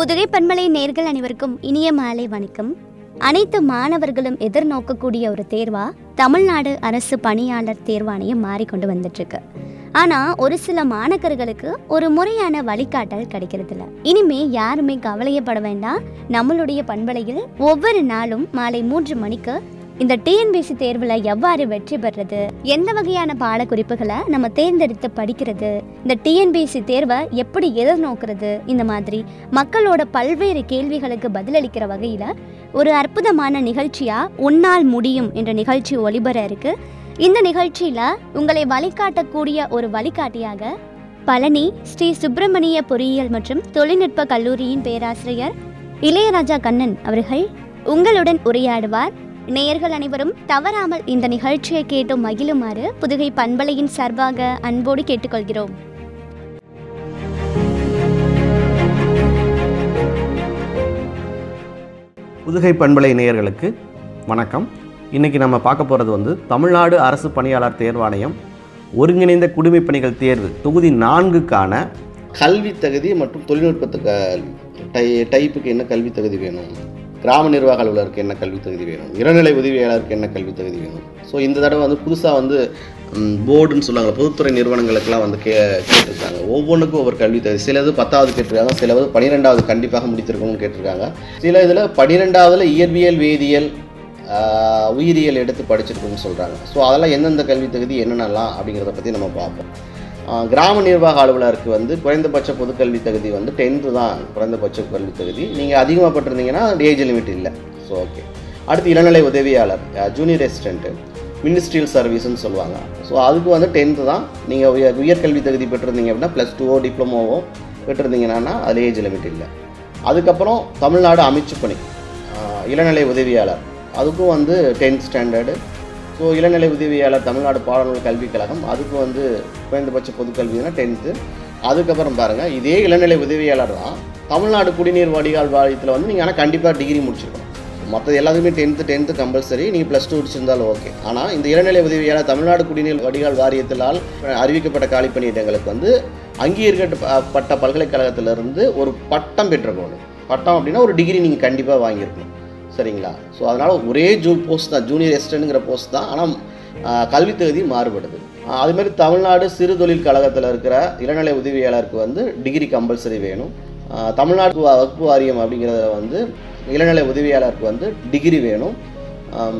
புதுகை பண்பலை நேர்கள் அனைவருக்கும் இனிய மாலை வணக்கம் அனைத்து மாணவர்களும் எதிர்நோக்கக்கூடிய ஒரு தேர்வா தமிழ்நாடு அரசு பணியாளர் தேர்வாணையம் மாறிக்கொண்டு வந்துட்டு இருக்கு ஆனா ஒரு சில மாணக்கர்களுக்கு ஒரு முறையான வழிகாட்டல் கிடைக்கிறது இல்ல இனிமே யாருமே கவலையப்பட வேண்டாம் நம்மளுடைய பண்பலையில் ஒவ்வொரு நாளும் மாலை மூன்று மணிக்கு இந்த டிஎன்பிசி தேர்வுல எவ்வாறு வெற்றி பெறுறது எந்த வகையான பாடக்குறிப்புகளை நம்ம தேர்ந்தெடுத்து படிக்கிறது இந்த டிஎன்பிசி தேர்வை எப்படி எதிர்நோக்கிறது இந்த மாதிரி மக்களோட பல்வேறு கேள்விகளுக்கு பதிலளிக்கிற வகையில ஒரு அற்புதமான நிகழ்ச்சியா உன்னால் முடியும் என்ற நிகழ்ச்சி ஒளிபர இருக்கு இந்த நிகழ்ச்சியில உங்களை வழிகாட்டக்கூடிய ஒரு வழிகாட்டியாக பழனி ஸ்ரீ சுப்பிரமணிய பொறியியல் மற்றும் தொழில்நுட்ப கல்லூரியின் பேராசிரியர் இளையராஜா கண்ணன் அவர்கள் உங்களுடன் உரையாடுவார் நேயர்கள் அனைவரும் தவறாமல் இந்த நிகழ்ச்சியை கேட்டு மகிழுமாறு புதுகை பண்பலையின் சார்பாக அன்போடு கேட்டுக்கொள்கிறோம் புதுகை பண்பலை நேயர்களுக்கு வணக்கம் இன்றைக்கி நம்ம பார்க்க போகிறது வந்து தமிழ்நாடு அரசு பணியாளர் தேர்வாணையம் ஒருங்கிணைந்த குடிமைப் பணிகள் தேர்வு தொகுதி நான்குக்கான கல்வி தகுதி மற்றும் தொழில்நுட்பத்துக்கு டை டைப்புக்கு என்ன கல்வி தகுதி வேணும் கிராம நிர்வாக அலுவலருக்கு என்ன கல்வி தகுதி வேணும் இளநிலை உதவியாளருக்கு என்ன கல்வி தகுதி வேணும் ஸோ இந்த தடவை வந்து புதுசாக வந்து போர்டுன்னு சொல்லுவாங்க பொதுத்துறை நிறுவனங்களுக்கெல்லாம் வந்து கே கேட்டிருக்காங்க ஒவ்வொன்றுக்கும் ஒவ்வொரு கல்வி தகுதி சிலது பத்தாவது கேட்டிருக்காங்க சிலது பன்னிரெண்டாவது கண்டிப்பாக முடித்திருக்கணும்னு கேட்டிருக்காங்க சில இதில் பன்னிரெண்டாவதுல இயற்பியல் வேதியியல் ஆஹ், உயிரியல் எடுத்து படிச்சிருக்கணும்னு சொல்கிறாங்க ஸோ அதெல்லாம் எந்தெந்த கல்வி தகுதி என்னென்னலாம் அப்படிங்கிறத பற்றி நம்ம பார்ப்போம் ஆஹ், கிராம நிர்வாக அலுவலருக்கு வந்து குறைந்தபட்ச பொதுக்கல்வி தகுதி வந்து டென்த்து தான் குறைந்தபட்ச கல்வி தகுதி நீங்கள் அதிகமாக பட்டிருந்தீங்கன்னா ஏஜ் லிமிட் இல்லை ஸோ ஓகே அடுத்து இளநிலை உதவியாளர் ஜூனியர் அசிஸ்டண்ட்டு மினிஸ்ட்ரியல் சர்வீஸ்னு சொல்லுவாங்க ஸோ அதுக்கு வந்து டென்த்து தான் நீங்கள் உயர் உயர்கல்வி தகுதி பெற்றிருந்தீங்க அப்படின்னா ப்ளஸ் டூவோ டிப்ளமோவோ பெற்றிருந்தீங்கன்னா அது ஏஜ் லிமிட் இல்லை அதுக்கப்புறம் தமிழ்நாடு அமைச்சு பணி ஆஹ், இளநிலை உதவியாளர் அதுக்கும் வந்து டென்த் ஸ்டாண்டர்டு ஸோ இளநிலை உதவியாளர் தமிழ்நாடு பாடநூல் கல்விக் கழகம் அதுக்கு வந்து குறைந்தபட்ச பொதுக்கல்வினா டென்த்து அதுக்கப்புறம் பாருங்கள் இதே இளநிலை உதவியாளர் தான் தமிழ்நாடு குடிநீர் வடிகால் வாரியத்தில் வந்து நீங்கள் ஆனால் கண்டிப்பாக டிகிரி முடிச்சிருக்கணும் மற்றது எல்லாத்துக்குமே டென்த்து டென்த்து கம்பல்சரி நீங்கள் ப்ளஸ் டூ முடிச்சிருந்தாலும் ஓகே ஆனால் இந்த இளநிலை உதவியாளர் தமிழ்நாடு குடிநீர் வடிகால் வாரியத்தினால் அறிவிக்கப்பட்ட காலி பணியிடங்களுக்கு வந்து அங்கீகரிக்கப்பட்ட பல்கலைக்கழகத்திலிருந்து ஒரு பட்டம் பெற்றுக்கணும் பட்டம் அப்படின்னா ஒரு டிகிரி நீங்கள் கண்டிப்பாக வாங்கியிருக்கணும் சரிங்களா ஸோ அதனால் ஒரே ஜூ போஸ்ட் தான் ஜூனியர் எஸ்டன்ங்கிற போஸ்ட் தான் ஆனால் கல்வி தகுதி மாறுபடுது ஆஹ் அது மாதிரி தமிழ்நாடு சிறு தொழில் கழகத்தில் இருக்கிற இளநிலை உதவியாளருக்கு வந்து டிகிரி கம்பல்சரி வேணும் ஆஹ் தமிழ்நாடு வ- வகுப்பு வாரியம் அப்படிங்கிறதுல வந்து இளநிலை உதவியாளருக்கு வந்து டிகிரி வேணும் ஆம்,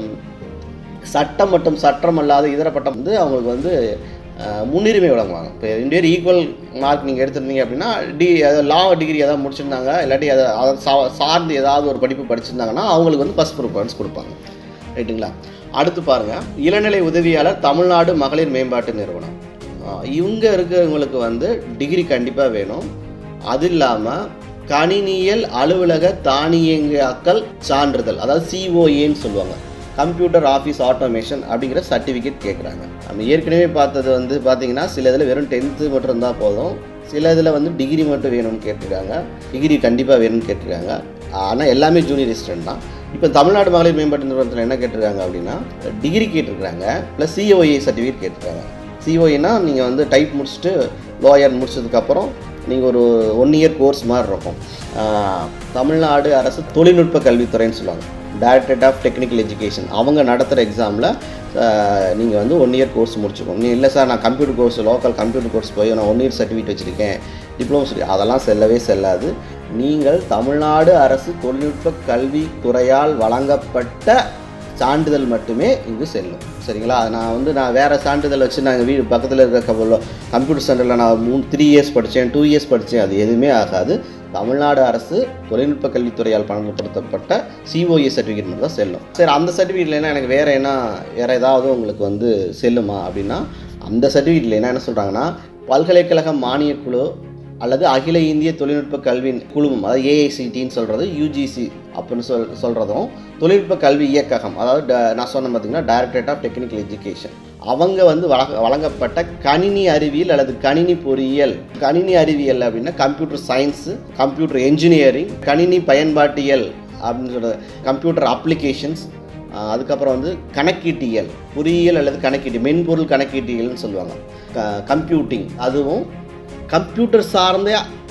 சட்டம் மற்றும் சட்டம் அல்லாத இதர பட்டம் வந்து அவங்களுக்கு வந்து ஆஹ், முன்னுரிமை வழங்குவாங்க இப்போ ரெண்டு பேர் ஈக்குவல் மார்க் நீங்கள் எடுத்திருந்தீங்க அப்படின்னா டி லா டிகிரி ஏதாவது முடிச்சிருந்தாங்க இல்லாட்டி அதை அதை சா- சார்ந்து ஏதாவது ஒரு படிப்பு படிச்சிருந்தாங்கன்னா அவங்களுக்கு வந்து ஃபஸ்ட் ப்ரிஃபரன்ஸ் கொடுப்பாங்க ரைட்டுங்களா அடுத்து பாருங்கள் இளநிலை உதவியாளர் தமிழ்நாடு மகளிர் மேம்பாட்டு நிறுவனம் ஆஹ், இவங்க இருக்கிறவங்களுக்கு வந்து டிகிரி கண்டிப்பாக வேணும் அது இல்லாமல் கணினியல் அலுவலக தானியங்காக்கல் சான்றிதழ் அதாவது சிஓஏன்னு சொல்லுவாங்க கம்ப்யூட்டர் ஆஃபீஸ் ஆட்டோமேஷன் அப்படிங்கிற சர்டிஃபிகேட் கேட்குறாங்க நம்ம ஏற்கனவே பார்த்தது வந்து பார்த்தீங்கன்னா சில இதில் வெறும் டென்த்து மட்டும் இருந்தால் போதும் சில இதில் வந்து டிகிரி மட்டும் வேணும்னு கேட்டிருக்காங்க டிகிரி கண்டிப்பாக வேணும்னு கேட்டிருக்காங்க ஆனால் எல்லாமே ஜூனியர் அசிஸ்டன்ட் தான் இப்போ தமிழ்நாடு மகளிர் மேம்பாட்டு நிறுவனத்தில் என்ன கேட்டிருக்காங்க அப்படின்னா டிகிரி கேட்டிருக்காங்க ப்ளஸ் சிஓஏ சர்டிஃபிகேட் கேட்டிருக்காங்க சிஓஏனா நீங்கள் வந்து டைப் முடிச்சுட்டு லாயர் முடிச்சதுக்கப்புறம் நீங்கள் ஒரு ஒன் இயர் கோர்ஸ் மாதிரி இருக்கும் ஆஹ், தமிழ்நாடு அரசு தொழில்நுட்ப கல்வித்துறைன்னு சொல்லுவாங்க டைரக்டரேட் ஆஃப் டெக்னிக்கல் எஜுகேஷன் அவங்க நடத்துகிற எக்ஸாமில் நீங்கள் வந்து ஒன் இயர் கோர்ஸ் முடிச்சுக்கணும் நீ இல்லை சார் நான் computer course local computer course போய் நான் ஒன் இயர் சர்டிஃபிகேட் வச்சுருக்கேன் டிப்ளமோ சர்டிஃபிகேட் அதெல்லாம் செல்லவே செல்லாது நீங்கள் தமிழ்நாடு அரசு தொழில்நுட்ப கல்வித்துறையால் வழங்கப்பட்ட சான்றிதழ் மட்டுமே இங்கு செல்லும் சரிங்களா அது நான் வந்து நான் வேறு சான்றிதழ் வச்சு நான் எங்கள் வீடு பக்கத்தில் இருக்க கம்ப்யூட்டர் சென்டரில் நான் மூணு த்ரீ இயர்ஸ் படித்தேன் டூ இயர்ஸ் படித்தேன் அது எதுவுமே ஆகாது தமிழ்நாடு அரசு தொழில்நுட்ப கல்வித்துறையால் பழங்கப்படுத்தப்பட்ட சிஓஏ சர்டிஃபிகேட் மட்டும் தான் செல்லும் சரி அந்த சர்டிஃபிகேட்ல என்ன எனக்கு வேறு என்ன வேறு ஏதாவது உங்களுக்கு வந்து செல்லுமா அப்படின்னா அந்த சர்டிஃபிகேட்ல என்ன என்ன சொல்கிறாங்கன்னா பல்கலைக்கழக மானியக் குழு அல்லது அகில இந்திய தொழில்நுட்ப கல்வி குழுமம் அதாவது ஏஐசிடின்னு சொல்கிறது யூஜிசி அப்படின்னு சொல் சொல்கிறதும் தொழில்நுட்ப கல்வி இயக்ககம் அதாவது ட- நான் சொன்ன பார்த்தீங்கன்னா டைரக்டரேட் ஆஃப் டெக்னிக்கல் எஜுகேஷன் அவங்க வந்து வழங்க வழங்கப்பட்ட கணினி அறிவியல் அல்லது கணினி பொறியியல் கணினி அறிவியல் அப்படின்னா கம்ப்யூட்டர் சயின்ஸு கம்ப்யூட்டர் என்ஜினியரிங் கணினி பயன்பாட்டியல் அப்படின்னு சொல்கிறது கம்ப்யூட்டர் அப்ளிகேஷன்ஸ் ஆஹ் அதுக்கப்புறம் வந்து கணக்கீட்டியல் பொறியியல் அல்லது கணக்கீட்டு மென்பொருள் கணக்கீட்டியல்னு சொல்லுவாங்க க கம்ப்யூட்டிங் அதுவும் கம்ப்யூட்டர் சார்ந்த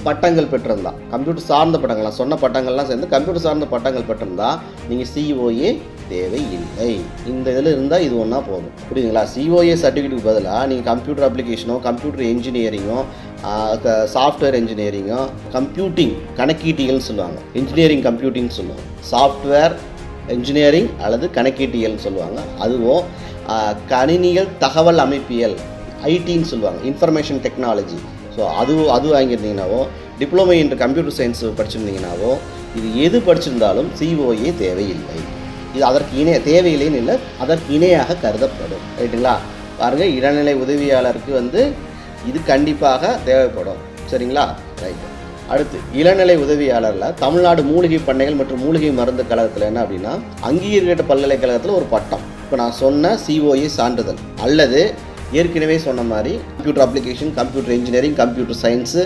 பட்டங்கள் பெற்றிருந்தா கம்ப்யூட்டர் சார்ந்த பட்டங்கள் நான் சொன்ன பட்டங்கள்லாம் சேர்ந்து கம்ப்யூட்டர் சார்ந்த பட்டங்கள் பெற்றிருந்தா நீங்கள் சிஓஏ தேவையில்லை இந்த இதில் இருந்தால் இது ஒன்றா போதும் புரியுதுங்களா சிஓஏ சர்டிஃபிகேட்டுக்கு பதிலாக நீங்கள் கம்ப்யூட்டர் அப்ளிகேஷனோ கம்ப்யூட்டர் இன்ஜினியரிங்கோ சாஃப்ட்வேர் இன்ஜினியரிங்கோ கம்ப்யூட்டிங் கணக்கீட்டியல்னு சொல்லுவாங்க இன்ஜினியரிங் கம்ப்யூட்டிங் சொல்லுவாங்க சாஃப்ட்வேர் இன்ஜினியரிங் அல்லது கணக்கீட்டியல்னு சொல்லுவாங்க அதுவும் ஆஹ், கணினியல் தகவல் அமைப்பியல் ஐடின்னு சொல்லுவாங்க இன்ஃபர்மேஷன் டெக்னாலஜி ஸோ அது அது வாங்கியிருந்தீங்கனாவோ டிப்ளமோ இன் கம்ப்யூட்டர் சயின்ஸ் படிச்சிருந்தீங்கனாவோ இது எது படிச்சிருந்தாலும் சிஓஏ தேவையில்லை இது அதற்கு இணைய தேவையில்லைன்னு இல்லை அதற்கு இணையாக கருதப்படும் ரைட்டுங்களா பாருங்கள் இளநிலை உதவியாளருக்கு வந்து இது கண்டிப்பாக தேவைப்படும் சரிங்களா ரைட்டு அடுத்து இளநிலை உதவியாளரில் தமிழ்நாடு மூலிகை பண்ணைகள் மற்றும் மூலிகை மருந்து கழகத்தில் என்ன அப்படின்னா அங்கீகரிக்கப்பட்ட பல்கலைக்கழகத்தில் ஒரு பட்டம் இப்போ நான் சொன்ன சிஓஏ சான்றிதழ் அல்லது ஏற்கனவே சொன்ன மாதிரி computer application computer engineering computer science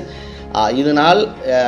இதனால்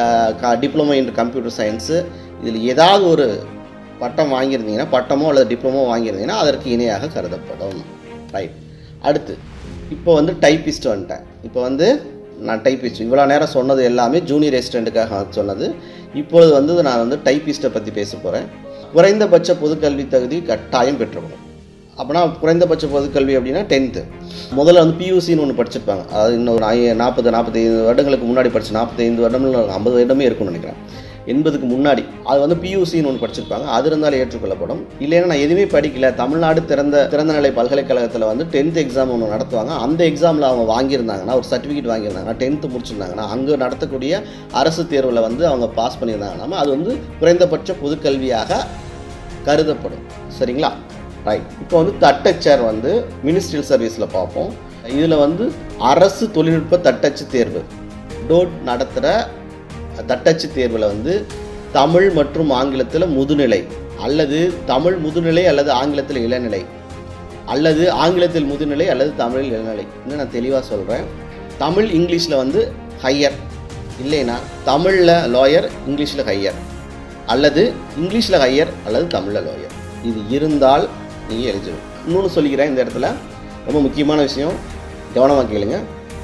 டிப்ளமோ இன் கம்ப்யூட்டர் சயின்ஸு இதில் ஏதாவது ஒரு பட்டம் வாங்கியிருந்தீங்கன்னா பட்டமோ அல்லது டிப்ளமோ வாங்கியிருந்தீங்கன்னா அதற்கு இணையாக கருதப்படும் ரைட் அடுத்து இப்போ வந்து டைப்பிஸ்ட் வந்துட்டேன் இப்போ வந்து நான் டைப்பிஸ்ட் இவ்வளோ நேரம் சொன்னது எல்லாமே ஜூனியர் ரெசிடெண்ட்டுக்காக சொன்னது இப்பொழுது வந்து நான் வந்து டைப்பிஸ்ட்டை பற்றி பேச போகிறேன் குறைந்தபட்ச பொதுக்கல்வி தகுதி கட்டாயம் பெற்றுக்கணும் அப்போனா குறைந்தபட்ச பொதுக்கல்வி அப்படின்னா டென்த்து முதல்ல வந்து பியூசின்னு ஒன்று படிச்சிருப்பாங்க அதாவது இன்னொரு ஐ- நாற்பது நாற்பத்தைந்து வருடங்களுக்கு முன்னாடி படிச்சு நாற்பத்தைந்து வருடம் ஐம்பது வருடமே இருக்கும்னு நினைக்கிறேன் எண்பதுக்கு முன்னாடி அது வந்து பியூசின்னு ஒன்று படிச்சிருப்பாங்க அது இருந்தாலும் ஏற்றுக்கொள்ளப்படும் இல்லைன்னா நான் எதுவுமே படிக்கல தமிழ்நாடு திறந்த திறந்த நிலை பல்கலைக்கழகத்தில் வந்து டென்த் எக்ஸாம் ஒன்று நடத்துவாங்க அந்த எக்ஸாமில் அவங்க வாங்கியிருந்தாங்கன்னா ஒரு சர்டிஃபிகேட் வாங்கியிருந்தாங்கன்னா டென்த்து முடிச்சிருந்தாங்கன்னா அங்கே நடத்தக்கூடிய அரசு தேர்வில் வந்து அவங்க பாஸ் பண்ணியிருந்தாங்கன்னா அது வந்து குறைந்தபட்ச பொதுக்கல்வியாக கருதப்படும் சரிங்களா ரைட் இப்போ வந்து தட்டச்சர் வந்து மினிஸ்ட்ரியல் சர்வீஸில் பார்ப்போம் இதில் வந்து அரசு தொழில்நுட்ப தட்டச்சு தேர்வு டோட் நடத்துகிற தட்டச்சு தேர்வில் வந்து தமிழ் மற்றும் ஆங்கிலத்தில் முதுநிலை அல்லது தமிழ் முதுநிலை அல்லது ஆங்கிலத்தில் இளநிலை அல்லது ஆங்கிலத்தில் முதுநிலை அல்லது தமிழில் இளநிலை இன்னும் நான் தெளிவாக சொல்கிறேன் தமிழ் இங்கிலீஷில் வந்து ஹையர் இல்லைன்னா தமிழில் லாயர் இங்கிலீஷில் ஹையர் அல்லது இங்கிலீஷில் ஹையர் அல்லது தமிழில் லாயர் இது இருந்தால் நீங்கள் எலிஜிபிள் இன்னொன்று சொல்லிக்கிறேன் இந்த இடத்துல ரொம்ப முக்கியமான விஷயம் கவனமாக கேளுங்க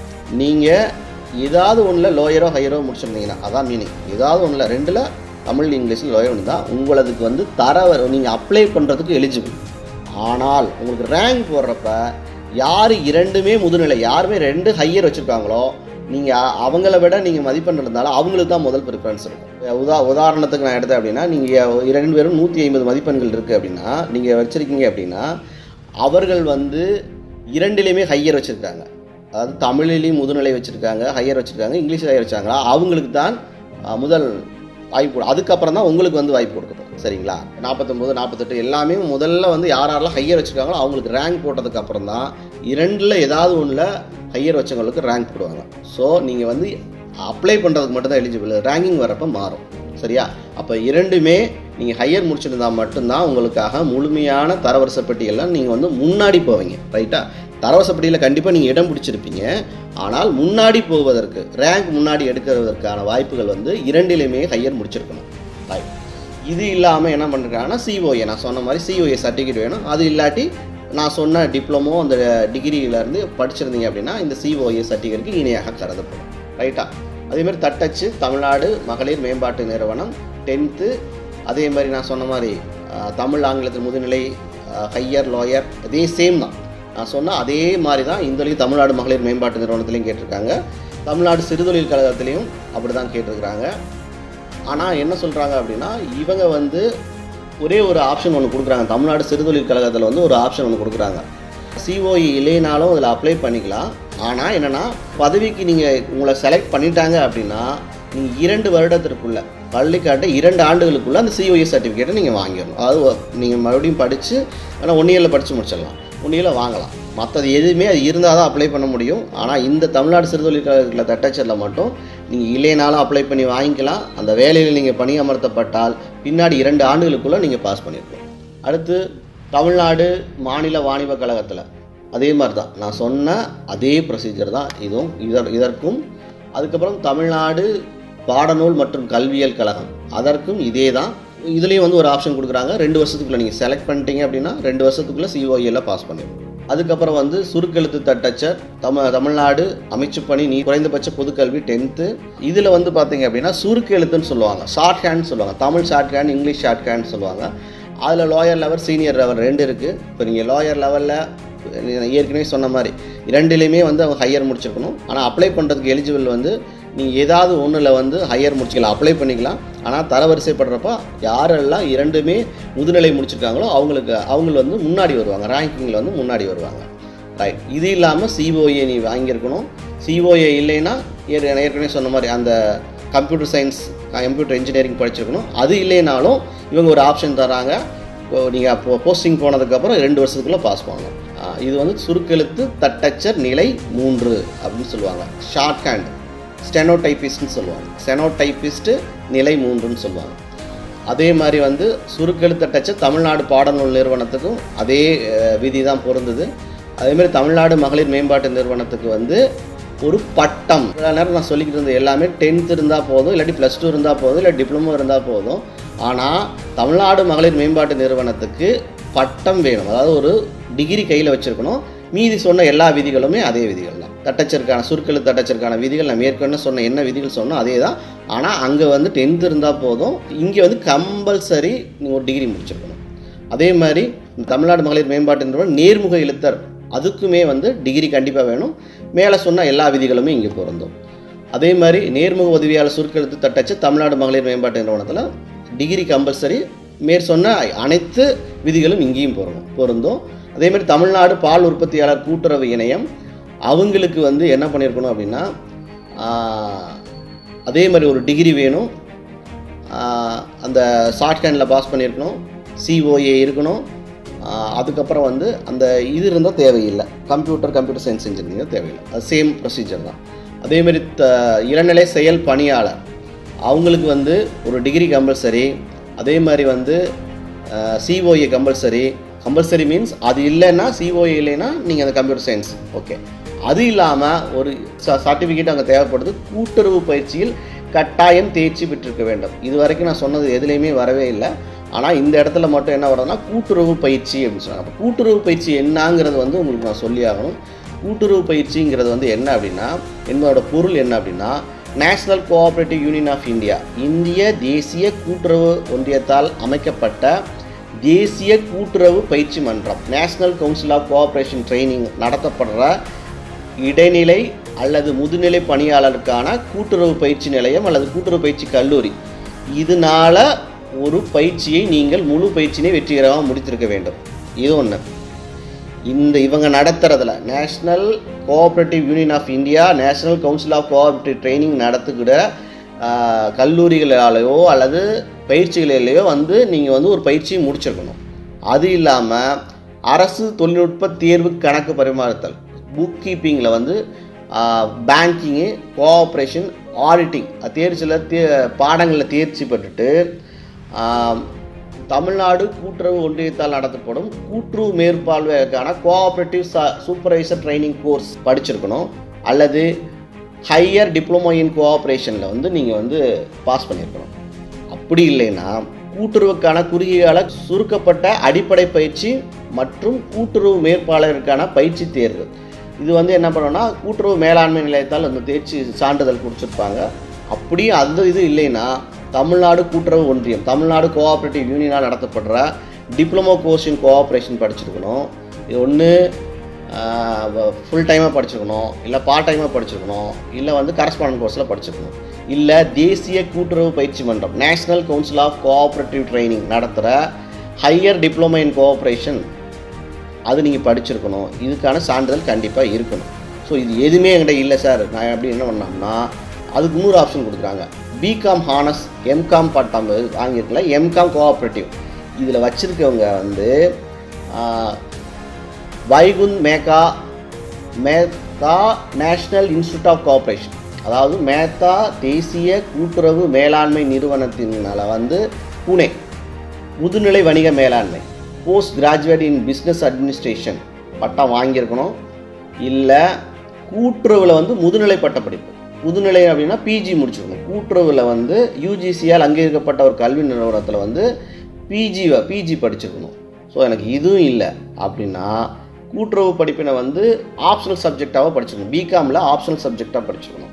நீங்கள் ஏதாவது ஒன்றில் லோயரோ ஹையரோ முடிச்சிருந்தீங்கன்னா அதான் மீனிங் ஏதாவது ஒன்றில் ரெண்டில் தமிழ் இங்கிலீஷில் லோயர் ஒன்று தான் உங்களதுக்கு வந்து தர நீங்கள் அப்ளை பண்ணுறதுக்கு எலிஜிபிள் ஆனால் உங்களுக்கு ரேங்க் போடுறப்ப யார் இரண்டுமே முதுநிலை யாருமே ரெண்டு ஹையர் வச்சுருக்காங்களோ நீங்கள் அவங்கள விட நீங்கள் மதிப்பெண் இருந்தாலும் அவங்களுக்கு தான் முதல் ப்ரிஃபரன்ஸ் இருக்கும் உதா உதாரணத்துக்கு நான் எடுத்தேன் அப்படின்னா நீங்கள் இரண்டு பேரும் நூற்றி ஐம்பது மதிப்பெண்கள் இருக்குது அப்படின்னா நீங்கள் வச்சுருக்கீங்க அப்படின்னா அவர்கள் வந்து இரண்டிலையுமே ஹையர் வச்சுருக்காங்க அதாவது தமிழிலையும் முதுநிலை வச்சுருக்காங்க ஹையர் வச்சுருக்காங்க இங்கிலீஷில் ஹையர் வச்சாங்களா அவங்களுக்கு தான் அஹ், முதல் வாய்ப்பு கொடு- அதுக்கப்புறம் தான் உங்களுக்கு வந்து வாய்ப்பு கொடுக்கப்படும் சரிங்களா நாற்பத்தொம்போது நாற்பத்தெட்டு எல்லாமே முதல்ல வந்து யார் யாரெல்லாம் ஹையர் வச்சுருக்காங்களோ அவங்களுக்கு ரேங்க் போட்டதுக்கு அப்புறம் தான் இரண்டில் ஏதாவது ஒன்றில் ஹையர் வச்சவங்களுக்கு ரேங்க் போடுவாங்க ஸோ நீங்கள் வந்து அப்ளை பண்ணுறதுக்கு மட்டும்தான் எலிஜிபிள் ரேங்கிங் வரப்போ மாறும் சரியா அப்போ இரண்டுமே நீங்கள் ஹையர் முடிச்சிருந்தா மட்டும்தான் உங்களுக்காக முழுமையான தரவரிசை பட்டியலில் நீங்கள் வந்து முன்னாடி போவீங்க ரைட்டா தரவரிசை பட்டியலில் கண்டிப்பாக நீங்கள் இடம் பிடிச்சிருப்பீங்க ஆனால் முன்னாடி போவதற்கு ரேங்க் முன்னாடி எடுக்கிறதற்கான வாய்ப்புகள் வந்து இரண்டிலுமே ஹையர் முடிச்சிருக்கணும் ரைட் இது இல்லாமல் என்ன பண்ணிருக்காங்கன்னா சிஓஏ நான் சொன்ன மாதிரி சிஓஏ சர்டிஃபிகேட் வேணும் அது இல்லாட்டி நான் சொன்ன டிப்ளமோ அந்த டிகிரியிலேருந்து படிச்சிருந்தீங்க அப்படின்னா இந்த சிஓஏ சர்டிஃபிகேட்டுக்கு இணையாக கருதப்படும் ரைட்டா அதேமாதிரி தட்டச்சு தமிழ்நாடு மகளிர் மேம்பாட்டு நிறுவனம் டென்த்து அதே மாதிரி நான் சொன்ன மாதிரி அஹ், தமிழ் ஆங்கிலத்தில் முதுநிலை ஹையர் லோயர் அதே சேம் தான் நான் சொன்ன அதே மாதிரி தான் இந்த தமிழ்நாடு மகளிர் மேம்பாட்டு நிறுவனத்துலையும் கேட்டிருக்காங்க தமிழ்நாடு சிறுதொழில் கழகத்திலையும் அப்படி தான் கேட்டிருக்கிறாங்க ஆனால் என்ன சொல்கிறாங்க அப்படின்னா இவங்க வந்து ஒரே ஒரு ஆப்ஷன் ஒன்று கொடுக்குறாங்க தமிழ்நாடு சிறுதொழில் கழகத்தில் வந்து ஒரு ஆப்ஷன் ஒன்று கொடுக்குறாங்க சிஓஇ இல்லைனாலும் அதில் அப்ளை பண்ணிக்கலாம் ஆனால் என்னென்னா பதவிக்கு நீங்கள் உங்களை செலக்ட் பண்ணிட்டாங்க அப்படின்னா நீங்கள் இரண்டு வருடத்திற்குள்ள பள்ளிக்காட்ட இரண்டு ஆண்டுகளுக்குள்ள அந்த சிஓஇ சர்டிஃபிகேட்டை நீங்கள் வாங்கிடணும் அதாவது நீங்கள் மறுபடியும் படித்து ஆனால் ஒன் இயரில் படித்து முடிச்சிடலாம் ஒன் இயரில் வாங்கலாம் மற்றது எதுவுமே அது இருந்தால் தான் அப்ளை பண்ண முடியும் ஆனால் இந்த தமிழ்நாடு சிறுதொழில் கழகத்தில் தட்டச்சரில் மட்டும் நீங்கள் இல்லைனாலும் அப்ளை பண்ணி வாங்கிக்கலாம் அந்த வேலையில் நீங்கள் பணியமர்த்தப்பட்டால் பின்னாடி இரண்டு ஆண்டுகளுக்குள்ளே நீங்கள் பாஸ் பண்ணிருக்கணும் அடுத்து தமிழ்நாடு மாநில வாணிப கழகத்தில் அதே மாதிரி தான் நான் சொன்ன அதே ப்ரொசீஜர் தான் இதுவும் இதற் இதற்கும் அதுக்கப்புறம் தமிழ்நாடு பாடநூல் மற்றும் கல்வியியல் கழகம் அதற்கும் இதே தான் இதுலேயும் வந்து ஒரு ஆப்ஷன் கொடுக்குறாங்க ரெண்டு வருஷத்துக்குள்ளே நீங்கள் செலக்ட் பண்ணிட்டீங்க அப்படின்னா ரெண்டு வருஷத்துக்குள்ளே சிஓஇயில் பாஸ் பண்ணிடணும் அதுக்கப்புறம் வந்து சுருக்கெழுத்து தட்டச்சர் தமிழ் தமிழ்நாடு அமைச்சுப்பணி நீ குறைந்தபட்ச பொதுக்கல்வி டென்த்து இதில் வந்து பார்த்தீங்க அப்படின்னா சுருக்கெழுத்துன்னு சொல்லுவாங்க ஷார்ட் ஹேண்ட் சொல்லுவாங்க Tamil shorthand English shorthand சொல்லுவாங்க அதில் லோயர் லெவல் சீனியர் லெவல் ரெண்டு இருக்குது இப்போ நீங்கள் லோயர் லெவலில் ஏற்கனவே சொன்ன மாதிரி இரண்டுலேயுமே வந்து அவங்க ஹையர் முடிச்சிருக்கணும் ஆனால் அப்ளை பண்ணுறதுக்கு எலிஜிபிள் வந்து நீங்கள் ஏதாவது ஒன்றில் வந்து ஹையர் முடிச்சிக்கலாம் அப்ளை பண்ணிக்கலாம் ஆனால் தரவரிசைப்படுறப்ப யாரெல்லாம் இரண்டுமே முதுநிலை முடிச்சிருக்காங்களோ அவங்களுக்கு அவங்க வந்து முன்னாடி வருவாங்க ரேங்கிங்கில் வந்து முன்னாடி வருவாங்க ரைட் இது இல்லாமல் சிஓஏ நீ வாங்கியிருக்கணும் சிஓஏ இல்லைன்னா ஏற்- ஏற்கனவே சொன்ன மாதிரி அந்த கம்ப்யூட்டர் சயின்ஸ் கம்ப்யூட்டர் இன்ஜினியரிங் படிச்சிருக்கணும் அது இல்லைனாலும் இவங்க ஒரு ஆப்ஷன் தராங்க நீங்கள் போஸ்டிங் போனதுக்கப்புறம் ரெண்டு வருஷத்துக்குள்ளே பாஸ் பண்ணணும் ஆஹ் இது வந்து சுருக்கெழுத்து தட்டச்சர் நிலை மூன்று அப்படின்னு சொல்லுவாங்க ஷார்ட் ஹேண்ட் ஸ்டெனோடைபிஸ்ட்னு சொல்லுவாங்க ஸ்டெனோடைபிஸ்ட்டு நிலை மூன்றுன்னு சொல்லுவாங்க அதே மாதிரி வந்து சுருக்கெழுத்து தட்டச்சர் தமிழ்நாடு பாடநூல் நிறுவனத்துக்கும் அதே விதி தான் பொருந்தது அதே மாதிரி தமிழ்நாடு மகளிர் மேம்பாட்டு நிறுவனத்துக்கு வந்து ஒரு பட்டம் இவ்வளோ நேரம் நான் சொல்லிக்கிட்டு இருந்தது எல்லாமே டென்த் இருந்தால் போதும் இல்லாட்டி ப்ளஸ் டூ இருந்தால் போதும் இல்லை டிப்ளமோ இருந்தால் போதும் ஆனால் தமிழ்நாடு மகளிர் மேம்பாட்டு நிறுவனத்துக்கு பட்டம் வேணும் அதாவது ஒரு டிகிரி கையில் வச்சுருக்கணும் மீதி சொன்ன எல்லா விதிகளுமே அதே விதிகள் தான் தட்டச்சருக்கான சுருக்கெழு தட்டச்சருக்கான விதிகள் நம்ம ஏற்கனவே சொன்ன என்ன விதிகள் சொன்னோம் அதே தான் ஆனால் அங்கே வந்து டென்த் இருந்தால் போதும் இங்கே வந்து கம்பல்சரி நீங்கள் ஒரு டிகிரி முடிச்சிருக்கணும் அதே மாதிரி தமிழ்நாடு மகளிர் மேம்பாட்டு நிறுவனம் நேர்முக எழுத்தர் அதுக்குமே வந்து டிகிரி கண்டிப்பாக வேணும் மேலே சொன்ன எல்லா விதிகளுமே இங்கே பொருந்தும் அதே மாதிரி நேர்முக உதவியாளர் சுருக்கெழுத்து தட்டச்சு தமிழ்நாடு மகளிர் மேம்பாட்டு நிறுவனத்தில் டிகிரி கம்பல்சரி மேற் சொன்ன அனைத்து விதிகளும் இங்கேயும் பொருந்தும் பொருந்தும் அதே மாதிரி தமிழ்நாடு பால் உற்பத்தியாளர் கூட்டுறவு இணையம் அவங்களுக்கு வந்து என்ன பண்ணியிருக்கணும் அப்படின்னா ஆஹ், அதே மாதிரி ஒரு டிகிரி வேணும் ஆஹ், அந்த ஷார்ட் ஹேண்டில் பாஸ் பண்ணியிருக்கணும் சிஓஏ இருக்கணும் ஆஹ், அதுக்கப்புறம் வந்து அந்த இது இருந்தால் தேவையில்லை கம்ப்யூட்டர் கம்ப்யூட்டர் சயின்ஸ் இன்ஜினியரிங் தேவையில்லை அது சேம் ப்ரொசீஜர் தான் அதேமாரி த இளநிலை செயல் பணியாளர் அவங்களுக்கு வந்து ஒரு டிகிரி கம்பல்சரி அதே மாதிரி வந்து சிஓஏ கம்பல்சரி கம்பல்சரி மீன்ஸ் அது இல்லைன்னா சிஓஏ இல்லைன்னா நீங்கள் அந்த கம்ப்யூட்டர் சயின்ஸ் ஓகே அது இல்லாமல் ஒரு சர்டிஃபிகேட் அங்கே தேவைப்படுது கூட்டுறவு பயிற்சியில் கட்டாயம் தேர்ச்சி பெற்றிருக்க வேண்டும் இது வரைக்கும் நான் சொன்னது எதுலேயுமே வரவே இல்லை ஆனால் இந்த இடத்துல மட்டும் என்ன வருதுன்னா கூட்டுறவு பயிற்சி அப்படின்னு சொன்னாங்க அப்போ கூட்டுறவு பயிற்சி என்னங்கிறது வந்து உங்களுக்கு நான் சொல்லி ஆகணும் கூட்டுறவு பயிற்சிங்கிறது வந்து என்ன அப்படின்னா என்னோட பொருள் என்ன அப்படின்னா national cooperative union of India இந்திய தேசிய கூட்டுறவு ஒன்றியத்தால் அமைக்கப்பட்ட தேசிய கூட்டுறவு பயிற்சி மன்றம் national council of cooperation training நடத்தப்படுற இடைநிலை அல்லது முதுநிலை பணியாளருக்கான கூட்டுறவு பயிற்சி நிலையம் அல்லது கூட்டுறவு பயிற்சி கல்லூரி இதனால ஒரு பயிற்சியை நீங்கள் முழு பயிற்சியினை வெற்றிகரமாக முடித்திருக்க வேண்டும் இது ஒன்று இந்த இவங்க நடத்துறதுல national cooperative union of India national council of cooperative training நடத்துகிற ஆஹ், கல்லூரிகளாலேயோ அல்லது பயிற்சிகளிலேயோ வந்து நீங்கள் வந்து ஒரு பயிற்சியை முடிச்சிருக்கணும் அது இல்லாமல் அரசு தொழில்நுட்ப தேர்வு கணக்கு பரிமாறுத்தல் புக் கீப்பிங்கில் வந்து பேங்கிங்கு கோஆப்ரேஷன் ஆடிட்டிங் தேர்ச்சியில் தே பாடங்களில் தேர்ச்சி பெற்றுட்டு ஆஹ், தமிழ்நாடு கூட்டுறவு ஒன்றியத்தால் நடத்தப்படும் கூட்டுறவு மேற்பார்வைக்கான கோஆப்ரேட்டிவ் சூப்பர்வைசர் ட்ரைனிங் கோர்ஸ் படிச்சிருக்கணும் அல்லது ஹையர் டிப்ளமோ இன் கோஆப்ரேஷனில் வந்து நீங்கள் வந்து பாஸ் பண்ணியிருக்கணும் அப்படி இல்லைன்னா கூட்டுறவுக்கான குறுகிய கால சுருக்கப்பட்ட அடிப்படை பயிற்சி மற்றும் கூட்டுறவு மேற்பாளருக்கான பயிற்சி தேர்வு இது வந்து என்ன பண்ணோம்னா கூட்டுறவு மேலாண்மை நிலையத்தால் அந்த தேர்ச்சி சான்றிதழ் கொடுத்துருப்பாங்க அப்படியே அந்த இது இல்லைன்னா தமிழ்நாடு கூட்டுறவு ஒன்றியம் தமிழ்நாடு கோஆப்ரேட்டிவ் யூனியனால் நடத்தப்படுற டிப்ளமோ கோர்ஸ் இன் கோஆப்ரேஷன் படிச்சிருக்கணும் இது ஒன்று ஃபுல் டைமாக படிச்சிருக்கணும் இல்லை பார்ட் டைமாக படிச்சிருக்கணும் இல்லை வந்து கரஸ்பாண்டன்ட் கோர்ஸில் படிச்சிருக்கணும் இல்லை தேசிய கூட்டுறவு பயிற்சி மன்றம் national council of cooperative training நடத்துகிற ஹையர் டிப்ளமோ இன் கோஆப்ரேஷன் அது நீங்கள் படிச்சிருக்கணும் இதுக்கான சான்றிதழ் கண்டிப்பாக இருக்கணும் ஸோ இது எதுவுமே என்கிட்ட இல்லை சார் நான் எப்படி என்ன பண்ணோம்னா அதுக்கு இன்னொரு ஆப்ஷன் கொடுக்குறாங்க பிகாம் ஹானஸ் எம்காம் பட்டம் வாங்கியிருக்கல எம்காம் கோஆப்ரேட்டிவ் இதில் வச்சுருக்கவங்க வந்து ஆஹ், வைகுந்த் மேகா Mehta national institute of cooperation அதாவது மேத்தா தேசிய கூட்டுறவு மேலாண்மை நிறுவனத்தினால வந்து புனே முதுநிலை வணிக மேலாண்மை post graduate in business administration பட்டம் வாங்கியிருக்கணும் இல்லை கூட்டுறவில் வந்து முதுநிலை பட்டப்படிப்பு முதுநிலை அப்படின்னா பிஜி முடிச்சிருக்கணும் கூட்டுறவில் வந்து யூஜிசியால் அங்கீகரிக்கப்பட்ட ஒரு கல்வி நிறுவனத்தில் வந்து பிஜி பிஜி படிச்சிருக்கணும் ஸோ எனக்கு இதுவும் இல்லை அப்படின்னா கூட்டுறவு படிப்பினை வந்து ஆப்ஷனல் சப்ஜெக்டாக படிச்சுக்கணும் பிகாமில் ஆப்ஷனல் சப்ஜெக்டாக படிச்சுக்கணும்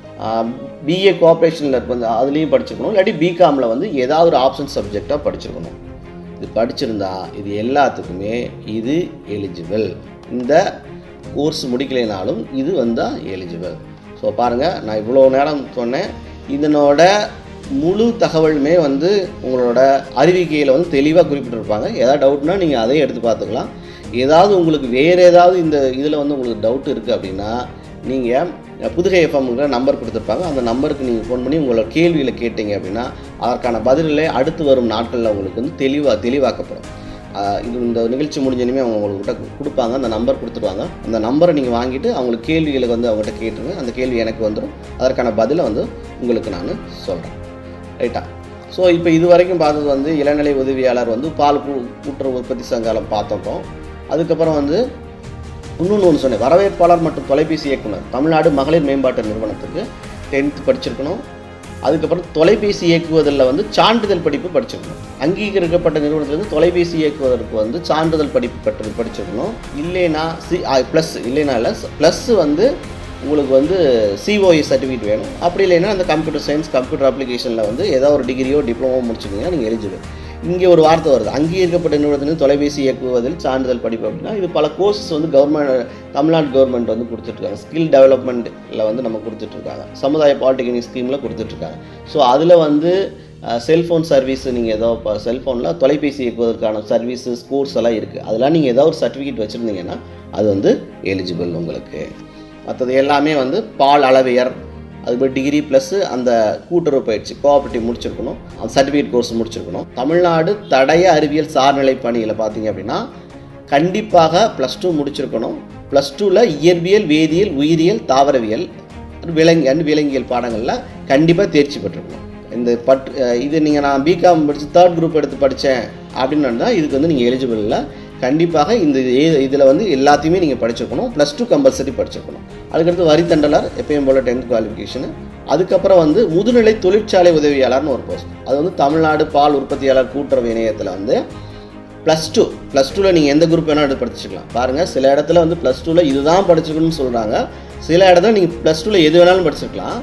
பிஏ கோஆப்ரேஷனில் வந்து அதுலேயும் படிச்சுக்கணும் இல்லாட்டி பிகாமில் வந்து ஏதாவது ஒரு ஆப்ஷன் சப்ஜெக்டாக படிச்சிருக்கணும் இது படிச்சிருந்தா இது எல்லாத்துக்குமே இது எலிஜிபிள் இந்த கோர்ஸ் முடிக்கலைனாலும் இது வந்தால் எலிஜிபிள் ஸோ பாருங்கள் நான் இவ்வளோ நேரம் சொன்னேன் இதனோட முழு தகவலுமே வந்து உங்களோட அறிவிக்கையில் வந்து தெளிவாக குறிப்பிட்டிருப்பாங்க ஏதாவது டவுட்னா நீங்கள் அதையும் எடுத்து பார்த்துக்கலாம் ஏதாவது உங்களுக்கு வேறு ஏதாவது இந்த இதில் வந்து உங்களுக்கு டவுட் இருக்குது அப்படின்னா நீங்கள் புதுகை எஃப்எம்ங்கிற நம்பர் கொடுத்துருப்பாங்க அந்த நம்பருக்கு நீங்கள் ஃபோன் பண்ணி உங்களோட கேள்வியில் கேட்டீங்க அப்படின்னா அதற்கான பதில்களை அடுத்து வரும் நாட்களில் உங்களுக்கு வந்து தெளிவாக தெளிவாக்கப்படும் ஆஹ் இது இந்த நிகழ்ச்சி முடிஞ்சனுமே அவங்க உங்கள்கிட்ட கொடுப்பாங்க அந்த நம்பர் கொடுத்துருவாங்க அந்த நம்பரை நீங்கள் வாங்கிட்டு அவங்களுக்கு கேள்விகளை வந்து அவங்ககிட்ட கேட்டுருங்க அந்த கேள்வி எனக்கு வந்துடும் அதற்கான பதிலை வந்து உங்களுக்கு நான் சொல்கிறேன் ரைட்டா ஸோ இப்போ இது வரைக்கும் பார்த்தது வந்து இளநிலை உதவியாளர் வந்து பால் கூ கூட்டுறவு உற்பத்தி சங்காலம் பார்த்தோம் அதுக்கப்புறம் வந்து இன்னொன்று ஒன்று சொன்னேன் வரவேற்பாளர் மற்றும் தொலைபேசி இயக்குனர் தமிழ்நாடு மகளிர் மேம்பாட்டு நிறுவனத்துக்கு டென்த் படிச்சிருக்கணும் அதுக்கப்புறம் தொலைபேசி இயக்குவதில் வந்து சான்றிதழ் படிப்பு படிச்சிருக்கணும் அங்கீகரிக்கப்பட்ட நிறுவனத்திலிருந்து தொலைபேசி இயக்குவதற்கு வந்து சான்றிதழ் படிப்பு பெற்று படிச்சிருக்கணும் இல்லைனா சி ப்ளஸ் இல்லைனா இல்லை ப்ளஸ் வந்து உங்களுக்கு வந்து சிஓஇ சர்டிஃபிகேட் வேணும் அப்படி இல்லைன்னா அந்த கம்ப்யூட்டர் சயின்ஸ் கம்ப்யூட்டர் அப்ளிகேஷனில் வந்து ஏதோ ஒரு டிகிரியோ டிப்ளமோ முடிச்சிருந்தீங்கன்னா நீங்கள் எலிஜிபிள் இங்கே ஒரு வார்த்தை வருது அங்கீகரிக்கப்பட்ட நிறுவனத்திலிருந்து தொலைபேசி இயக்குவதில் சான்றிதழ் படிப்பு அப்படின்னா இது பல கோர்சஸ் வந்து கவர்மெண்ட் தமிழ்நாடு கவர்மெண்ட் வந்து கொடுத்துட்ருக்காங்க ஸ்கில் டெவலப்மெண்ட்டில் வந்து நம்ம கொடுத்துட்ருக்காங்க சமுதாய பாலிடெக்னிக் ஸ்கீமில் கொடுத்துட்ருக்காங்க ஸோ அதில் வந்து செல்ஃபோன் சர்வீஸ் நீங்கள் ஏதோ இப்போ செல்ஃபோனில் தொலைபேசி இயக்குவதற்கான சர்வீசஸ் கோர்ஸ் எல்லாம் இருக்குது அதெல்லாம் நீங்கள் ஏதோ ஒரு சர்டிஃபிகேட் வச்சுருந்தீங்கன்னா அது வந்து எலிஜிபிள் உங்களுக்கு மற்றது எல்லாமே வந்து பால் அளவையர் அதுபோல் டிகிரி ப்ளஸ் அந்த கூட்டுறவு பயிற்சி கோஆபரேட்டிவ் முடிச்சிருக்கணும் அந்த சர்டிஃபிகேட் கோர்ஸ் முடிச்சிருக்கணும் தமிழ்நாடு தடய அறிவியல் சார்நிலை பணியில் பார்த்தீங்க அப்படின்னா கண்டிப்பாக ப்ளஸ் டூ முடிச்சிருக்கணும் ப்ளஸ் டூவில் இயற்பியல் வேதியியல் உயிரியல் தாவரவியல் விலங்கு அண்ட் விலங்கியல் பாடங்களில் கண்டிப்பாக தேர்ச்சி பெற்றிருக்கணும் இந்த பட் அஹ் இது நீங்கள் நான் பிகாம் படித்து தேர்ட் குரூப் எடுத்து படித்தேன் அப்படின்னு இருந்தால் இதுக்கு வந்து நீங்கள் எலிஜிபிள் இல்லை கண்டிப்பாக இந்த இதில் வந்து எல்லாத்தையுமே நீங்கள் படிச்சிருக்கணும் ப்ளஸ் டூ கம்பல்சரி படிச்சிருக்கணும் அதுக்கடுத்து வரித்தண்டலர் எப்பயும் போல் டென்த் குவாலிஃபிகேஷனு அதுக்கப்புறம் வந்து முதுநிலை தொழிற்சாலை உதவியாளர்னு ஒரு போஸ்ட் அது வந்து தமிழ்நாடு பால் உற்பத்தியாளர் கூட்டுறவு இணையத்தில் வந்து ப்ளஸ் டூ ப்ளஸ் டூவில் நீங்கள் எந்த குரூப் வேணால் எடுத்து படிச்சுக்கலாம் பாருங்கள் சில இடத்துல வந்து ப்ளஸ் டூவில் இதுதான் படிச்சுக்கணும்னு சொல்கிறாங்க சில இடத்துல நீங்கள் ப்ளஸ் டூவில் எது வேணாலும் படிச்சுக்கலாம்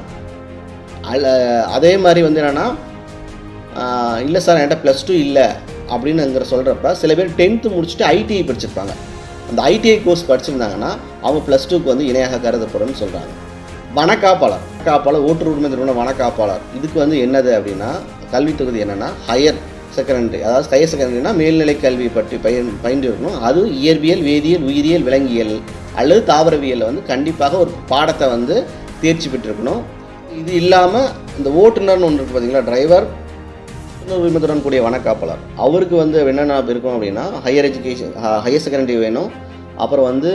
அதில் அதே மாதிரி வந்து என்னென்னா இல்லை சார் என்கிட்ட ப்ளஸ் டூ இல்லை அப்படின்னுங்கிற சொல்கிறப்ப சில பேர் டென்த்து முடிச்சுட்டு ஐடிஐ படிச்சிருப்பாங்க அந்த ஐடிஐ கோர்ஸ் படிச்சிருந்தாங்கன்னா அவங்க ப்ளஸ் டூக்கு வந்து இணையாக கருதப்படும்னு சொல்கிறாங்க வனக்காப்பாளர் வனக்காப்பாளர் ஓட்டுநர் உரிமை நிறுவனம் வனக்காப்பாளர் இதுக்கு வந்து என்னது அப்படின்னா கல்வித் தொகுதி என்னென்னா ஹையர் செகண்டரி அதாவது ஹையர் செகண்டரினா மேல்நிலை கல்வி பற்றி பயன் பயின்று இருக்கணும் அது இயற்பியல் வேதியியல் உயிரியல் விலங்கியல் அல்லது தாவரவியலில் வந்து கண்டிப்பாக ஒரு பாடத்தை வந்து தேர்ச்சி பெற்றிருக்கணும் இது இல்லாமல் இந்த ஓட்டுநர்னு ஒன்று இருக்குது பார்த்தீங்களா டிரைவர் உரிமத்துடன் கூடிய வனக்காப்பாளர் அவருக்கு வந்து என்னென்ன இருக்கும் அப்படின்னா ஹையர் எஜுகேஷன் ஹையர் செகண்டரி வேணும் அப்புறம் வந்து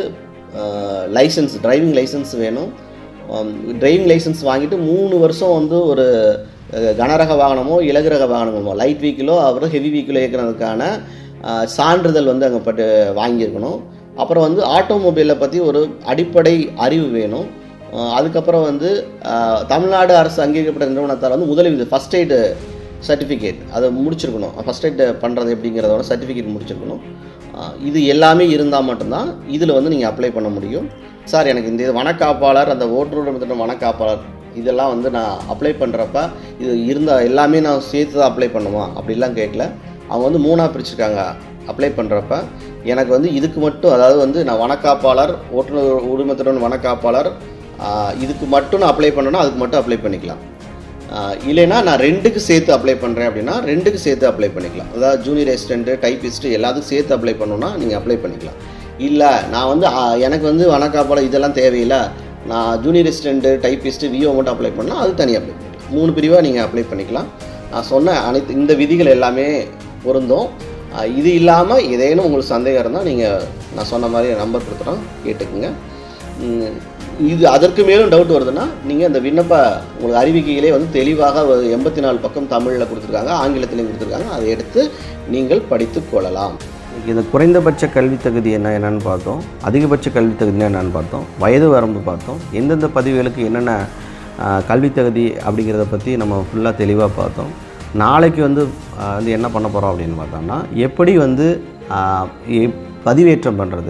லைசன்ஸ் டிரைவிங் லைசன்ஸ் வேணும் டிரைவிங் லைசன்ஸ் வாங்கிட்டு மூணு வருஷம் வந்து ஒரு அஹ், கனரக வாகனமோ இலகுரக வாகனமோ லைட் வீக்கிலோ அப்புறம் ஹெவி வீக்கிலோ இயக்குறதுக்கான அஹ், சான்றிதழ் வந்து அங்கே பட்டு வாங்கியிருக்கணும் அப்புறம் வந்து ஆட்டோமொபைலை பற்றி ஒரு அடிப்படை அறிவு வேணும் அஹ், அதுக்கப்புறம் வந்து அஹ், தமிழ்நாடு அரசு அங்கீகரிக்கப்பட்ட நிறுவனத்தால் வந்து உதவி ஃபஸ்ட் எய்டு சர்டிஃபிகேட் அதை முடிச்சிருக்கணும் ஃபஸ்ட் எய்ட் பண்ணுறது எப்படிங்கிறதோட சர்டிஃபிகேட் முடிச்சிருக்கணும் ஆஹ் இது எல்லாமே இருந்தால் மட்டும்தான் இதில் வந்து நீங்கள் அப்ளை பண்ண முடியும் சார் எனக்கு இந்த இது வனக்காப்பாளர் அந்த ஓட்டுநர் வனக்காப்பாளர் இதெல்லாம் வந்து நான் அப்ளை பண்ணுறப்ப இது இருந்தால் எல்லாமே நான் சேர்த்து தான் அப்ளை பண்ணுமா அப்படிலாம் கேட்கல அவங்க வந்து மூணாக பிரிச்சிருக்காங்க அப்ளை பண்ணுறப்ப எனக்கு வந்து இதுக்கு மட்டும் அதாவது வந்து நான் வனக்காப்பாளர் ஓட்டுநர் உரிமத்துடன் வனக்காப்பாளர் ஆஹ் இதுக்கு மட்டும் நான் அப்ளை பண்ணணும்னா அதுக்கு மட்டும் அப்ளை பண்ணிக்கலாம் ஆஹ் இல்லைன்னா நான் ரெண்டுக்கு சேர்த்து அப்ளை பண்ணுறேன் அப்படின்னா ரெண்டுக்கு சேர்த்து அப்ளை பண்ணிக்கலாம் அதாவது ஜூனியர் அசிஸ்டண்ட்டு டைப்பிஸ்ட்டு எல்லாத்துக்கும் சேர்த்து அப்ளை பண்ணணும்னா நீங்கள் அப்ளை பண்ணிக்கலாம் இல்லை நான் வந்து ஆஹ் எனக்கு வந்து வனக்காப்பாளர் இதெல்லாம் தேவையில்லை நான் ஜூனியர் அசிஸ்டண்ட்டு டைப்பிஸ்ட்டு விஓ மட்டும் அப்ளை பண்ணால் அது தனியாக அப்ளை பண்ணிக்கலாம் மூணு பிரிவாக நீங்கள் அப்ளை பண்ணிக்கலாம் நான் சொன்ன அனைத்து இந்த விதிகள் எல்லாமே பொருந்தும் ஆஹ் இது இல்லாமல் ஏதேனும் உங்களுக்கு சந்தேகம் இருந்தால் நீங்கள் நான் சொன்ன மாதிரி நம்பர் கொடுத்துறோம் கேட்டுக்குங்க உம், இது அதற்கு மேலும் டவுட் வருதுன்னா நீங்கள் அந்த விண்ணப்ப உங்களுக்கு அறிவிக்கையிலே வந்து தெளிவாக ஒரு எண்பத்தி நாலு பக்கம் தமிழில் கொடுத்துருக்காங்க ஆங்கிலத்திலையும் கொடுத்துருக்காங்க அதை எடுத்து நீங்கள் படித்து கொள்ளலாம் இந்த குறைந்தபட்ச கல்வி தகுதி என்ன என்னன்னு பார்த்தோம் அதிகபட்ச கல்வி தகுதி என்னன்னு பார்த்தோம் வயது வரம்பு பார்த்தோம் எந்தெந்த பதிவுகளுக்கு என்னென்ன ஆஹ், கல்வி தகுதி அப்படிங்கிறத பற்றி நம்ம ஃபுல்லாக தெளிவாக பார்த்தோம் நாளைக்கு வந்து ஆஹ், வந்து என்ன பண்ண போகிறோம் அப்படின்னு பார்த்தோம்னா எப்படி வந்து ஆஹ், எ- பதிவேற்றம் பண்ணுறது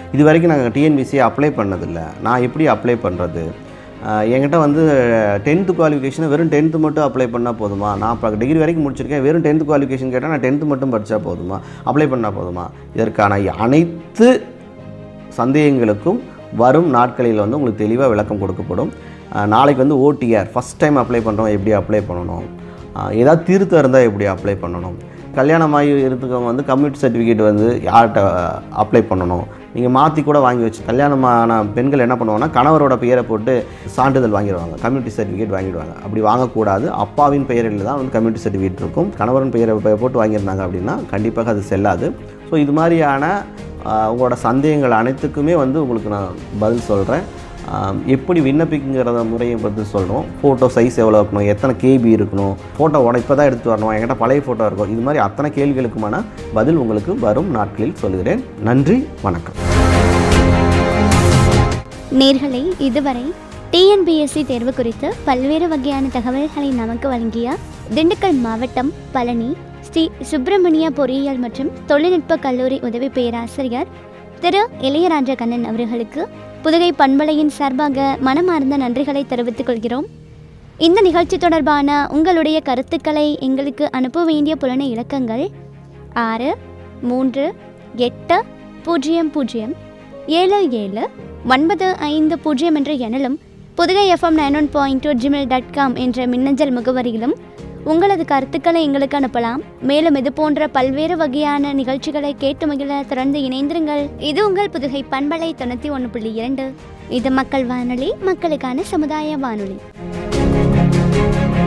இது வரைக்கும் நாங்கள் டிஎன்பிசியை அப்ளை பண்ணதில்லை நான் எப்படி அப்ளை பண்ணுறது என்கிட்ட வந்து டென்த்து குவாலிஃபிகேஷனை வெறும் டென்த்து மட்டும் அப்ளை பண்ணால் போதுமா நான் இப்போ டிகிரி வரைக்கும் முடிச்சிருக்கேன் வெறும் டென்த்து குவாலிஃபிகேஷன் கேட்டால் நான் டென்த்து மட்டும் படித்தா போதுமா அப்ளை பண்ணால் போதுமா இதற்கான அனைத்து சந்தேகங்களுக்கும் வரும் நாட்களில் வந்து உங்களுக்கு தெளிவாக விளக்கம் கொடுக்கப்படும் அஹ் நாளைக்கு வந்து ஓடிஆர் ஃபஸ்ட் டைம் அப்ளை பண்ணுறோம் எப்படி அப்ளை பண்ணணும் அஹ் ஏதாவது திருத்தம் இருந்தால் எப்படி அப்ளை பண்ணணும் கல்யாணமாகி இருக்கவங்க வந்து கம்யூனிட்டி சர்டிஃபிகேட் வந்து யார்கிட்ட அப்ளை பண்ணணும் நீங்கள் மாற்றி கூட வாங்கி வச்சு கல்யாணமான பெண்கள் என்ன பண்ணுவாங்கன்னா கணவரோட பெயரை போட்டு சான்றிதழ் வாங்கிடுவாங்க கம்யூனிட்டி சர்டிஃபிகேட் வாங்கிடுவாங்க அப்படி வாங்கக்கூடாது அப்பாவின் பெயரில் தான் வந்து கம்யூனிட்டி சர்டிஃபிகேட் இருக்கும் கணவரின் பெயரை பெ- போட்டு வாங்கியிருந்தாங்க அப்படின்னா கண்டிப்பாக அது செல்லாது ஸோ இது மாதிரியான ஆஹ், உங்களோட சந்தேகங்கள் அனைத்துக்குமே வந்து உங்களுக்கு நான் பதில் சொல்கிறேன் எப்படி விண்ணப்பிக்குங்கிறத முறையை பற்றி சொல்கிறோம் ஃபோட்டோ சைஸ் எவ்வளோ இருக்கணும் எத்தனை கேபி இருக்கணும் ஃபோட்டோ உட இப்போ தான் எடுத்து வரணும் என்கிட்ட பழைய ஃபோட்டோ இருக்கும் இது மாதிரி அத்தனை கேள்விகளுக்குமான பதில் உங்களுக்கு வரும் நாட்களில் சொல்கிறேன் நன்றி வணக்கம் நேர்களை இதுவரை டிஎன்பிஎஸ்சி தேர்வு குறித்து பல்வேறு வகையான தகவல்களை நமக்கு வழங்கிய திண்டுக்கல் மாவட்டம் பழனி ஸ்ரீ சுப்பிரமணிய பொறியியல் மற்றும் தொழில்நுட்ப கல்லூரி உதவி பேராசிரியர் திரு இளையராஜா கண்ணன் அவர்களுக்கு புதுகை பண்பலையின் சார்பாக மனமார்ந்த நன்றிகளை தெரிவித்துக் கொள்கிறோம் இந்த நிகழ்ச்சி தொடர்பான உங்களுடைய கருத்துக்களை எங்களுக்கு அனுப்ப வேண்டிய புலன இலக்கங்கள் ஆறு மூன்று எட்டு பூஜ்ஜியம் பூஜ்ஜியம் ஏழு ஏழு ஒன்பது ஐந்து பூஜ்ஜியம் என்ற எண்ணிலும் Pudugai FM nine one point two Gmail dot com என்ற மின்னஞ்சல் முகவரியிலும் உங்களது கருத்துக்களை எங்களுக்கு அனுப்பலாம் மேலும் இது போன்ற பல்வேறு வகையான நிகழ்ச்சிகளை கேட்டு மகிழ தொடர்ந்து இணைந்திருங்கள் இது உங்கள் புதுகை பண்பலை தொண்ணூற்றி ஒன்று புள்ளி இரண்டு இது மக்கள் வானொலி மக்களுக்கான சமுதாய வானொலி